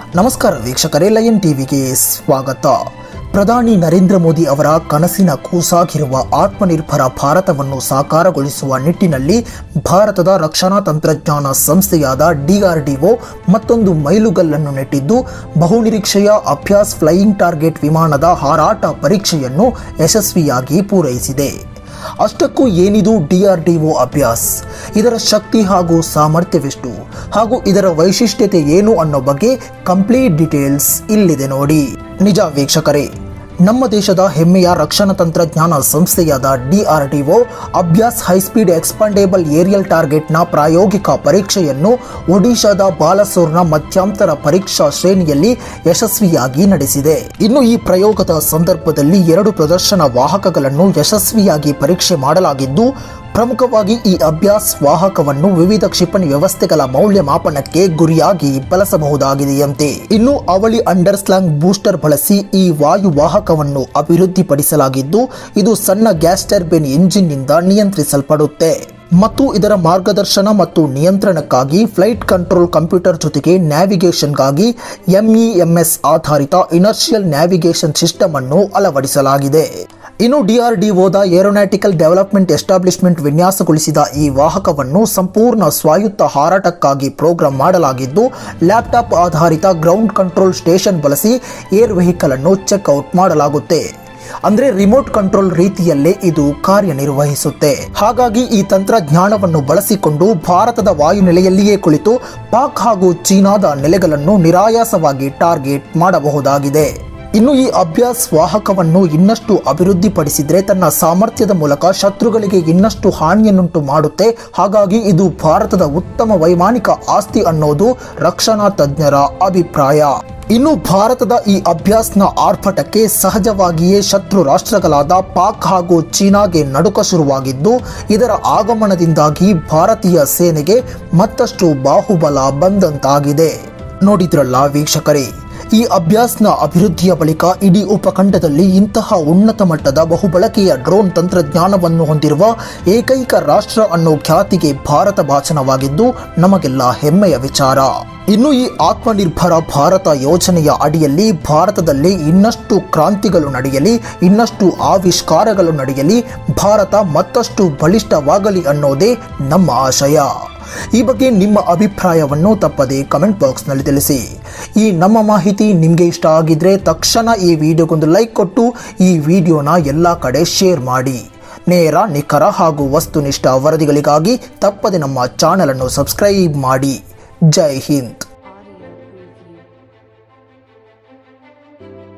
ನಮಸ್ಕಾರ ವೀಕ್ಷಕರೇ ಲಯನ್ ಟಿವಿಗೆ ಸ್ವಾಗತ ಪ್ರಧಾನಿ ನರೇಂದ್ರ ಮೋದಿ ಅವರ ಕನಸಿನ ಕೂಸಾಗಿರುವ ಆತ್ಮನಿರ್ಭರ ಭಾರತವನ್ನು ಸಾಕಾರಗೊಳಿಸುವ ನಿಟ್ಟಿನಲ್ಲಿ ಭಾರತದ ರಕ್ಷಣಾ ತಂತ್ರಜ್ಞಾನ ಸಂಸ್ಥೆಯಾದ ಡಿಆರ್ಡಿಒ ಮತ್ತೊಂದು ಮೈಲುಗಲ್ಲನ್ನು ನೆಟ್ಟಿದ್ದು ಬಹುನಿರೀಕ್ಷೆಯ ಅಭ್ಯಾಸ್ ಫ್ಲೈಯಿಂಗ್ ಟಾರ್ಗೆಟ್ ವಿಮಾನದ ಹಾರಾಟ ಪರೀಕ್ಷೆಯನ್ನು ಯಶಸ್ವಿಯಾಗಿ ಪೂರೈಸಿದೆ ಅಷ್ಟಕ್ಕೂ ಏನಿದು ಡಿಆರ್ಡಿಒ ಅಭ್ಯಾಸ್ ಇದರ ಶಕ್ತಿ ಹಾಗೂ ಸಾಮರ್ಥ್ಯವೆಷ್ಟು ಹಾಗೂ ಇದರ ವೈಶಿಷ್ಟ್ಯತೆ ಏನು ಅನ್ನೋ ಬಗ್ಗೆ ಕಂಪ್ಲೀಟ್ ಡೀಟೇಲ್ಸ್ ಇಲ್ಲಿದೆ ನೋಡಿ ನಿಜ ವೀಕ್ಷಕರೇ ನಮ್ಮ ದೇಶದ ಹೆಮ್ಮೆಯ ರಕ್ಷಣಾ ತಂತ್ರಜ್ಞಾನ ಸಂಸ್ಥೆಯಾದ DRDO Abhyas high speed expendable aerial ಟಾರ್ಗೆಟ್ನ ಪ್ರಾಯೋಗಿಕ ಪರೀಕ್ಷೆಯನ್ನು ಒಡಿಶಾದ ಬಾಲಸೋರ್ನ ಮಧ್ಯಂತರ ಪರೀಕ್ಷಾ ಶ್ರೇಣಿಯಲ್ಲಿ ಯಶಸ್ವಿಯಾಗಿ ನಡೆಸಿದೆ ಇನ್ನು ಈ ಪ್ರಯೋಗದ ಸಂದರ್ಭದಲ್ಲಿ ಎರಡು ಪ್ರದರ್ಶನ ವಾಹಕಗಳನ್ನು ಯಶಸ್ವಿಯಾಗಿ ಪರೀಕ್ಷೆ ಮಾಡಲಾಗಿದ್ದು ಪ್ರಮುಖವಾಗಿ ಈ ಅಭ್ಯಾಸ್ ವಾಹಕವನ್ನು ವಿವಿಧ ಕ್ಷಿಪಣಿ ವ್ಯವಸ್ಥೆಗಳ ಮೌಲ್ಯಮಾಪನಕ್ಕೆ ಗುರಿಯಾಗಿ ಬಳಸಬಹುದಾಗಿದೆಯಂತೆ ಇನ್ನು ಅವಳಿ ಅಂಡರ್ಸ್ಲಾಂಗ್ ಬೂಸ್ಟರ್ ಬಳಸಿ ಈ ವಾಯು ವಾಹಕವನ್ನು ಅಭಿವೃದ್ಧಿಪಡಿಸಲಾಗಿದ್ದು ಇದು ಸಣ್ಣ ಗ್ಯಾಸ್ ಟರ್ಬೈನ್ ಇಂಜಿನ್ನಿಂದ ನಿಯಂತ್ರಿಸಲ್ಪಡುತ್ತೆ ಮತ್ತು ಇದರ ಮಾರ್ಗದರ್ಶನ ಮತ್ತು ನಿಯಂತ್ರಣಕ್ಕಾಗಿ ಫ್ಲೈಟ್ ಕಂಟ್ರೋಲ್ ಕಂಪ್ಯೂಟರ್ ಜೊತೆಗೆ ನ್ಯಾವಿಗೇಷನ್ಗಾಗಿ ಎಂಇಎಂಎಸ್ ಆಧಾರಿತ ಇನರ್ಷಿಯಲ್ ನ್ಯಾವಿಗೇಷನ್ ಸಿಸ್ಟಮ್ ಅನ್ನು ಅಳವಡಿಸಲಾಗಿದೆ ಇನ್ನು ಡಿಆರ್ಡಿಒದ ಏರೋನಾಟಿಕಲ್ ಡೆವಲಪ್ಮೆಂಟ್ ಎಸ್ಟಾಬ್ಲಿಷ್ಮೆಂಟ್ ವಿನ್ಯಾಸಗೊಳಿಸಿದ ಈ ವಾಹಕವನ್ನು ಸಂಪೂರ್ಣ ಸ್ವಾಯತ್ತ ಹಾರಾಟಕ್ಕಾಗಿ ಪ್ರೋಗ್ರಾಂ ಮಾಡಲಾಗಿದ್ದು ಲ್ಯಾಪ್ಟಾಪ್ ಆಧಾರಿತ ಗ್ರೌಂಡ್ ಕಂಟ್ರೋಲ್ ಸ್ಟೇಷನ್ ಬಳಸಿ ಏರ್ ವೆಹಿಕಲ್ ಅನ್ನು ಚೆಕ್ಔಟ್ ಮಾಡಲಾಗುತ್ತೆ ಅಂದ್ರೆ ರಿಮೋಟ್ ಕಂಟ್ರೋಲ್ ರೀತಿಯಲ್ಲೇ ಇದು ಕಾರ್ಯನಿರ್ವಹಿಸುತ್ತೆ ಹಾಗಾಗಿ ಈ ತಂತ್ರಜ್ಞಾನವನ್ನು ಬಳಸಿಕೊಂಡು ಭಾರತದ ವಾಯುನೆಲೆಯಲ್ಲಿಯೇ ಕುಳಿತು ಪಾಕ್ ಹಾಗೂ ಚೀನಾದ ನೆಲೆಗಳನ್ನು ನಿರಾಯಾಸವಾಗಿ ಟಾರ್ಗೆಟ್ ಮಾಡಬಹುದಾಗಿದೆ ಇನ್ನು ಈ ಅಭ್ಯಾಸ್ ವಾಹಕವನ್ನು ಇನ್ನಷ್ಟು ಅಭಿವೃದ್ಧಿಪಡಿಸಿದ್ರೆ ತನ್ನ ಸಾಮರ್ಥ್ಯದ ಮೂಲಕ ಶತ್ರುಗಳಿಗೆ ಇನ್ನಷ್ಟು ಹಾನಿಯನ್ನುಂಟು ಮಾಡುತ್ತೆ ಹಾಗಾಗಿ ಇದು ಭಾರತದ ಉತ್ತಮ ವೈಮಾನಿಕ ಆಸ್ತಿ ಅನ್ನೋದು ರಕ್ಷಣಾ ತಜ್ಞರ ಅಭಿಪ್ರಾಯ ಇನ್ನು ಭಾರತದ ಈ ಅಭ್ಯಾಸ್ನ ಆರ್ಭಟಕ್ಕೆ ಸಹಜವಾಗಿಯೇ ಶತ್ರು ರಾಷ್ಟ್ರಗಳಾದ ಪಾಕ್ ಹಾಗೂ ಚೀನಾಗೆ ನಡುಕ ಶುರುವಾಗಿದ್ದು ಇದರ ಆಗಮನದಿಂದಾಗಿ ಭಾರತೀಯ ಸೇನೆಗೆ ಮತ್ತಷ್ಟು ಬಾಹುಬಲ ಬಂದಂತಾಗಿದೆ ನೋಡಿದ್ರಲ್ಲ ವೀಕ್ಷಕರೇ ಈ ಅಭ್ಯಾಸ್ನ ಅಭಿವೃದ್ಧಿಯ ಬಳಿಕ ಇಡೀ ಉಪಖಂಡದಲ್ಲಿ ಇಂತಹ ಉನ್ನತ ಮಟ್ಟದ ಬಹುಬಳಕೆಯ ಡ್ರೋನ್ ತಂತ್ರಜ್ಞಾನವನ್ನು ಹೊಂದಿರುವ ಏಕೈಕ ರಾಷ್ಟ್ರ ಅನ್ನೋ ಖ್ಯಾತಿಗೆ ಭಾರತ ಭಾಷಣವಾಗಿದ್ದು ನಮಗೆಲ್ಲ ಹೆಮ್ಮೆಯ ವಿಚಾರ ಇನ್ನು ಈ ಆತ್ಮನಿರ್ಭರ ಭಾರತ ಯೋಜನೆಯ ಅಡಿಯಲ್ಲಿ ಭಾರತದಲ್ಲಿ ಇನ್ನಷ್ಟು ಕ್ರಾಂತಿಗಳು ನಡೆಯಲಿ ಇನ್ನಷ್ಟು ಆವಿಷ್ಕಾರಗಳು ನಡೆಯಲಿ ಭಾರತ ಮತ್ತಷ್ಟು ಬಲಿಷ್ಠವಾಗಲಿ ಅನ್ನೋದೇ ನಮ್ಮ ಆಶಯ ಈ ಬಗ್ಗೆ ನಿಮ್ಮ ಅಭಿಪ್ರಾಯವನ್ನು ತಪ್ಪದೆ ಕಮೆಂಟ್ ಬಾಕ್ಸ್ನಲ್ಲಿ ತಿಳಿಸಿ ಈ ನಮ್ಮ ಮಾಹಿತಿ ನಿಮಗೆ ಇಷ್ಟ ಆಗಿದ್ರೆ ತಕ್ಷಣ ಈ ವಿಡಿಯೋಗೊಂದು ಲೈಕ್ ಕೊಟ್ಟು ಈ ವಿಡಿಯೋನ ಎಲ್ಲ ಕಡೆ ಶೇರ್ ಮಾಡಿ ನೇರ ನಿಖರ ಹಾಗೂ ವಸ್ತುನಿಷ್ಠ ವರದಿಗಳಿಗಾಗಿ ತಪ್ಪದೆ ನಮ್ಮ ಚಾನಲನ್ನು ಸಬ್ಸ್ಕ್ರೈಬ್ ಮಾಡಿ ಜೈ ಹಿಂದ್ audio preview.